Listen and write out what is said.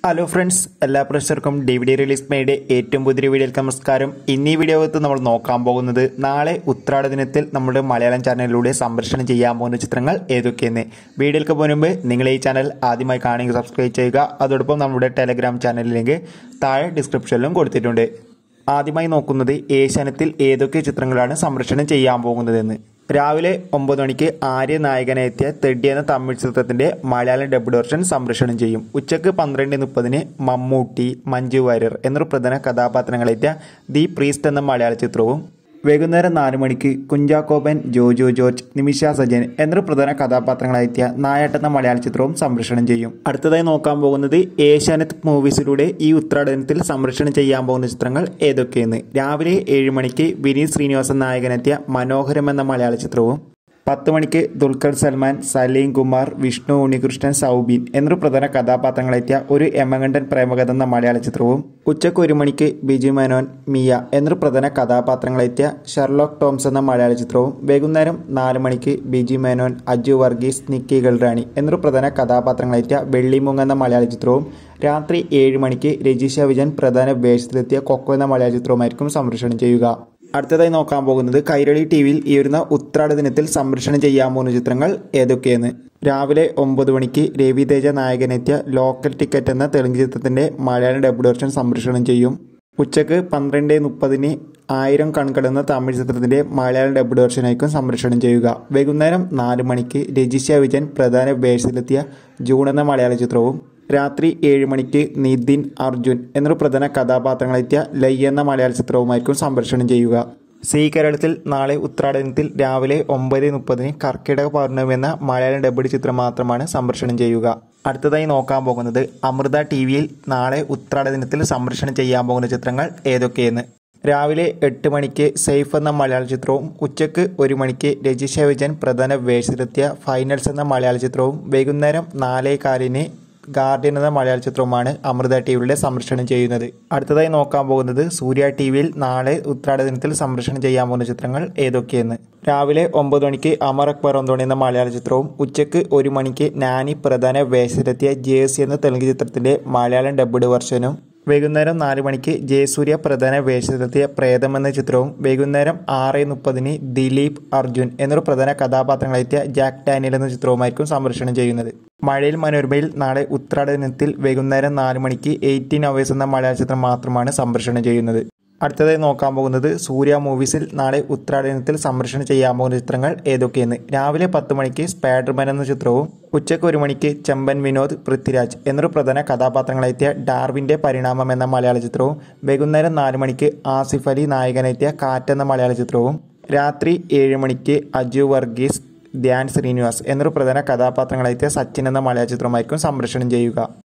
hello friends എല്ലാ പ്രേക്ഷകർക്കും D V D release മേയുടെ ഏറ്റവും പുതിയ വീഡിയോയിലേക്ക് നമസ്കാരം ഇന്നീ വീഡിയോകത്ത് നമ്മൾ നോക്കാൻ പോകുന്നത് നാളെ ഉത്രാട ദിനത്തിൽ നമ്മുടെ മലയാളം ചാനലിലൂടെ സംപ്രേഷണം ചെയ്യാൻ പോകുന്ന ചിത്രങ്ങൾ ഏതൊക്കെയെന്ന് വീഡിയോയിലേക്ക് പോകുമ്പോൾ നിങ്ങൾ ഈ ചാനൽ ആദ്യമായി കാണുമെങ്കിൽ സബ്സ്ക്രൈബ് ചെയ്യുക അതോടൊപ്പം നമ്മുടെ ടെലഗ്രാം ചാനൽ ലിങ്ക് താഴെ ഡിസ്ക്രിപ്ഷനിലും കൊടുത്തിട്ടുണ്ട് ആദ്യമായി നോക്കുന്നത് ഏഷ്യാനെറ്റിൽ ഏതൊക്കെ ചിത്രങ്ങളാണ് സംപ്രേഷണം ചെയ്യാൻ പോകുന്നതെന്ന് രാവിലെ ഒമ്പത് മണിക്ക് ആര്യ നായകനെത്തിയ തെഡ്ഡി എന്ന തമിഴ് ചിത്രത്തിന്റെ മലയാളം ഡബ്ഡ് വെർഷൻ സംപ്രേഷണം ചെയ്യും ഉച്ചക്ക് പന്ത്രണ്ട് മുപ്പതിന് മമ്മൂട്ടി മഞ്ജു വാര്യർ എന്നൊരു പ്രധാന കഥാപാത്രങ്ങളെത്തിയ ദി പ്രീസ്റ്റ് എന്ന മലയാള ചിത്രവും വൈകുന്നേരം നാല് മണിക്ക് കുഞ്ചാക്കോബൻ ജോജോ ജോർജ് നിമിഷ സജൻ എന്നൊരു പ്രധാന കഥാപാത്രങ്ങളായെത്തിയ നായാട്ട് എന്ന മലയാള ചിത്രവും സംപ്രേഷണം ചെയ്യും അടുത്തതായി നോക്കാൻ പോകുന്നത് ഏഷ്യാനെറ്റ് മൂവീസിലൂടെ ഈ ഉത്രാടനത്തിൽ സംപ്രേഷണം ചെയ്യാൻ പോകുന്ന ചിത്രങ്ങൾ ഏതൊക്കെയെന്ന് രാവിലെ ഏഴ് മണിക്ക് വിനീത് ശ്രീനിവാസൻ നായകനെത്തിയ മനോഹരം എന്ന മലയാള ചിത്രവും പത്ത് മണിക്ക് ദുൽഖർ സൽമാൻ സലീം കുമാർ വിഷ്ണു ഉണ്ണികൃഷ്ണൻ സൗബീൻ എന്നൊരു പ്രധാന കഥാപാത്രങ്ങളെത്തിയ ഒരു എമകണ്ഠൻ പ്രേമകഥ എന്ന മലയാള ചിത്രവും ഉച്ചയ്ക്ക് ഒരു മണിക്ക് ബിജു മേനോൻ മിയ എന്നൊരു പ്രധാന കഥാപാത്രങ്ങളെത്തിയ ഷെർലോക്ക് ടോംസ് എന്ന മലയാള ചിത്രവും വൈകുന്നേരം നാല് മണിക്ക് ബിജു മേനോൻ അജു വർഗീസ് നിക്കി ഗൾറാണി എന്നൊരു പ്രധാന കഥാപാത്രങ്ങളെത്തിയ വെള്ളിമുങ്ങ എന്ന മലയാള ചിത്രവും രാത്രി ഏഴ് മണിക്ക് രജിഷ വിജയൻ പ്രധാന വേഷത്തിലെത്തിയ കൊക്കോ എന്ന മലയാള ചിത്രവുമായിരിക്കും സംപ്രേഷണം ചെയ്യുക അടുത്തതായി നോക്കാൻ പോകുന്നത് കൈരളി ടി വിയിൽ ഈ വരുന്ന ഉത്രാട ദിനത്തിൽ സംപ്രേഷണം ചെയ്യാൻ പോകുന്ന ചിത്രങ്ങൾ ഏതൊക്കെയെന്ന് രാവിലെ ഒമ്പത് മണിക്ക് രവി തേജ നായകനെത്തിയ ലോക്കൽ ടിക്കറ്റ് എന്ന തെലുങ്ക് ചിത്രത്തിന്റെ മലയാളം ഡബ്ഡ് വെർഷൻ സംപ്രേഷണം ചെയ്യും ഉച്ചക്ക് പന്ത്രണ്ട് മുപ്പതിന് ആയിരം കൺകടന്ന തമിഴ് ചിത്രത്തിന്റെ മലയാളം ഡബ്ഡ് വെർഷനായിരിക്കും സംപ്രേഷണം ചെയ്യുക വൈകുന്നേരം നാല് മണിക്ക് രജിഷ വിജയൻ പ്രധാന വേഷത്തിലെത്തിയ ജൂൺ എന്ന മലയാള ചിത്രവും രാത്രി ഏഴ് മണിക്ക് നിതിൻ അർജുൻ എന്നൊരു പ്രധാന കഥാപാത്രങ്ങളെത്തിയ ലൈ എന്ന മലയാള ചിത്രവുമായിരിക്കും സംപ്രേഷണം ചെയ്യുക സി കേരളത്തിൽ നാളെ ഉത്രാടനത്തിൽ രാവിലെ ഒമ്പത് മുപ്പതിന് കർക്കിടക പൗർണമി എന്ന മലയാളം ഡബ്ഡ് ചിത്രം മാത്രമാണ് സംപ്രേഷണം ചെയ്യുക അടുത്തതായി നോക്കാൻ പോകുന്നത് അമൃത ടി വിയിൽ നാളെ ഉത്രാട ദിനത്തിൽ സംപ്രേഷണം ചെയ്യാൻ പോകുന്ന ചിത്രങ്ങൾ ഏതൊക്കെയെന്ന് രാവിലെ എട്ട് മണിക്ക് സേഫ് എന്ന മലയാള ചിത്രവും ഉച്ചക്ക് ഒരു മണിക്ക് രജിഷ വിജയൻ പ്രധാന വേഷത്തിലെത്തിയ ഫൈനൽസ് എന്ന മലയാള ചിത്രവും വൈകുന്നേരം നാലേ കാലിന് ഗാർഡിയൻ എന്ന മലയാള ചിത്രവുമാണ് അമൃത ടി വിയുടെ സംപ്രേഷണം ചെയ്യുന്നത് അടുത്തതായി നോക്കാൻ പോകുന്നത് സൂര്യ ടി വിയിൽ നാളെ ഉത്രാട ദിനത്തിൽ സംപ്രേഷണം ചെയ്യാൻ പോകുന്ന ചിത്രങ്ങൾ ഏതൊക്കെയെന്ന് രാവിലെ ഒമ്പത് മണിക്ക് അമർ അക്ബർ ഒന്തോണി എന്ന മലയാള ചിത്രവും ഉച്ചക്ക് ഒരു മണിക്ക് നാനി പ്രധാന വേഷത്തിലെത്തിയ ജേസി എന്ന തെലുങ്ക് ചിത്രത്തിന്റെ മലയാളം ഡബ്ഡ് വെർഷനും വൈകുന്നേരം നാല് മണിക്ക് ജയസൂര്യ പ്രധാന വേഷത്തിലെത്തിയ പ്രേതം എന്ന ചിത്രവും വൈകുന്നേരം ആറ് മുപ്പതിന് ദിലീപ് അർജുൻ എന്നൊരു പ്രധാന കഥാപാത്രങ്ങളെത്തിയ ജാക്ക് ഡാനിയൽ എന്ന ചിത്രവുമായിരിക്കും സംപ്രേഷണം ചെയ്യുന്നത് മഴയിൽ മനോരമയിൽ നാളെ ഉത്രാട ദിനത്തിൽ വൈകുന്നേരം നാല് മണിക്ക് എയ്റ്റീൻ അവേഴ്സ് എന്ന മലയാള ചിത്രം മാത്രമാണ് സംപ്രേഷണം ചെയ്യുന്നത് അടുത്തതായി നോക്കാൻ പോകുന്നത് സൂര്യ മൂവീസിൽ നാളെ ഉത്രാടനത്തിൽ സംപ്രേഷണം ചെയ്യാൻ പോകുന്ന ചിത്രങ്ങൾ ഏതൊക്കെയെന്ന് രാവിലെ പത്ത് മണിക്ക് സ്പൈഡർമാൻ എന്ന ചിത്രവും ഉച്ചയ്ക്ക് ഒരു മണിക്ക് ചെമ്പൻ വിനോദ് പൃഥ്വിരാജ് എന്നൊരു പ്രധാന കഥാപാത്രങ്ങളെത്തിയ ഡാർവിന്റെ പരിണാമം എന്ന മലയാള ചിത്രവും വൈകുന്നേരം നാല് മണിക്ക് ആസിഫ് അലി നായകനെത്തിയ കാറ്റ് എന്ന മലയാള ചിത്രവും രാത്രി ഏഴ് മണിക്ക് അജു വർഗീസ് ധ്യാൻ ശ്രീനിവാസ് എന്നൊരു പ്രധാന കഥാപാത്രങ്ങളെത്തിയ സച്ചിൻ എന്ന മലയാള ചിത്രമായിരിക്കും സംപ്രേഷണം ചെയ്യുക